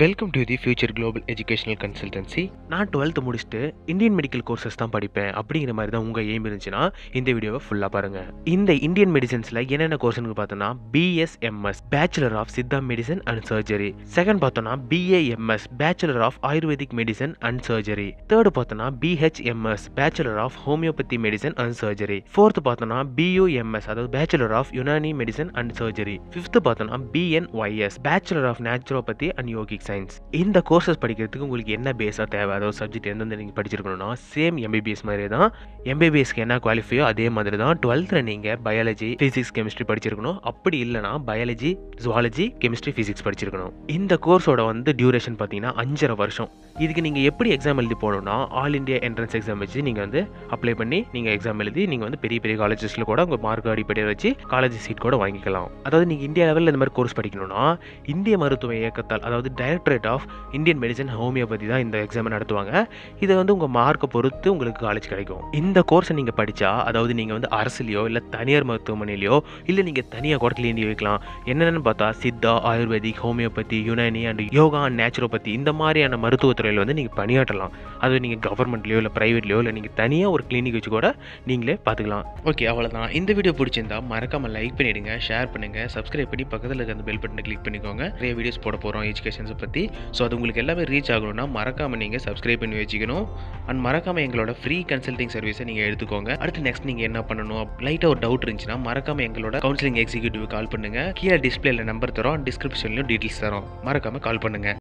welcome to the future global educational consultancy நான் twelfth முடிச்சுட்டு Indian medical courses தான் படிப்பேன் அப்படிங்கிற மாதிரி தான் உங்கள் எய்ம் இருந்துச்சுன்னா இந்த வீடியோவை ஃபுல்லாக பாருங்கள் இந்த இந்தியன் மெடிசன்ஸில் என்னென்ன கோர்ஸ்னு பார்த்தோன்னா BSMS bachelor of Siddha medicine and surgery second பார்த்தோன்னா BAMS bachelor of ayurvedic medicine and surgery third பார்த்தோன்னா BHMS bachelor of homeopathy medicine and surgery fourth பார்த்தோன்னா பியூஎம்எஸ் அதாவது bachelor of Unani medicine and surgery fifth பார்த்தோன்னா BNYS bachelor of naturopathy and yogic science இந்த courses படிக்கிறதுக்கு உங்களுக்கு என்ன பேஸாக தேவை அதாவது சப்ஜெக்ட் எந்தெந்த நீங்கள் படிச்சிருக்கணும்னா சேம் எம்பிபிஎஸ் மாதிரி தான் எம்பிபிஎஸ்க்கு என்ன குவாலிஃபையோ அதே மாதிரி தான் டுவெல்த்தில் நீங்கள் பயாலஜி ஃபிசிக்ஸ் கெமிஸ்ட்ரி படிச்சிருக்கணும் அப்படி இல்லைனா பயாலஜி ஜுவாலஜி கெமிஸ்ட்ரி ஃபிசிக்ஸ் படிச்சிருக்கணும் இந்த கோர்ஸோட வந்து டியூரேஷன் பார்த்தீங்கன்னா அஞ்சரை வருஷம் இதுக்கு நீங்கள் எப்படி எக்ஸாம் எழுதி போகணும்னா ஆல் இந்தியா என்ட்ரன்ஸ் எக்ஸாம் வச்சு நீங்கள் வந்து அப்ளை பண்ணி நீங்கள் எக்ஸாம் எழுதி நீங்கள் வந்து பெரிய பெரிய காலேஜஸில் கூட உங்கள் மார்க் அடிப்படையை வச்சு காலேஜ் சீட் கூட வாங்கிக்கலாம் அதாவது நீங்கள் இந்தியா லெவலில் இந்த மாதிரி கோர்ஸ் படிக்கணும்னா இந்திய மருத்துவ இயக்கத்தால் அதாவது directorate of Indian medicine homeopathy தான் இந்த எக்ஸாமை நடத்துவாங்க இதை வந்து உங்கள் மார்க்கை பொறுத்து உங்களுக்கு காலேஜ் கிடைக்கும் இந்த கோர்ஸை நீங்கள் படித்தா அதாவது நீங்கள் வந்து அரசுலையோ இல்லை தனியார் மருத்துவமனையிலையோ இல்லை நீங்கள் தனியாக கூட கிளினிக் வைக்கலாம் என்னென்னு பார்த்தா Siddha ayurvedic homeopathy Unani and yoga and naturopathy இந்த மாதிரியான மருத்துவத்துறையில் வந்து நீங்கள் பணியாற்றலாம் அது நீங்கள் கவர்மெண்ட்லையோ இல்லை ப்ரைவேட்லையோ இல்லை நீங்கள் தனியாக ஒரு கிளினிக் வச்சு கூட நீங்களே பார்த்துக்கலாம் ஓகே அவ்வளோதான் இந்த வீடியோ பிடிச்சிருந்தா மறக்காமல் லைக் பண்ணிவிடுங்க ஷேர் பண்ணுங்கள் சப்ஸ்கிரைப் பண்ணி பக்கத்தில் இருக்க அந்த பெல் பட்டனை கிளிக் பண்ணிக்கோங்க நிறைய வீடியோஸ் போட போகிறோம் எஜுகேஷன்ஸை பற்றி ஸோ அது உங்களுக்கு எல்லாமே ரீச் ஆகணும்னா மறக்காமல் நீங்கள் சப்ஸ்கிரைப் பண்ணி வச்சுக்கணும் அண்ட் மறக்காமல் எங்களோட ஃப்ரீ கன்சல்டிங் சர்வீஸை நீங்கள் எடுத்துக்கோங்க அடுத்து நெக்ஸ்ட் நீங்கள் என்ன பண்ணணும் லைட்டாக ஒரு டவுட் இருந்துச்சுன்னா மறக்காமல் எங்களோட கவுன்சிலிங் எக்ஸிக்யூட்டிவ் கால் பண்ணுங்கள் கீழே டிஸ்பிளேல நம்பர் தரோம் டிஸ்கிரிப்ஷன்லையும் டீட்டெயில்ஸ் தரோம் மறக்காமல் கால் பண்ணுங்கள்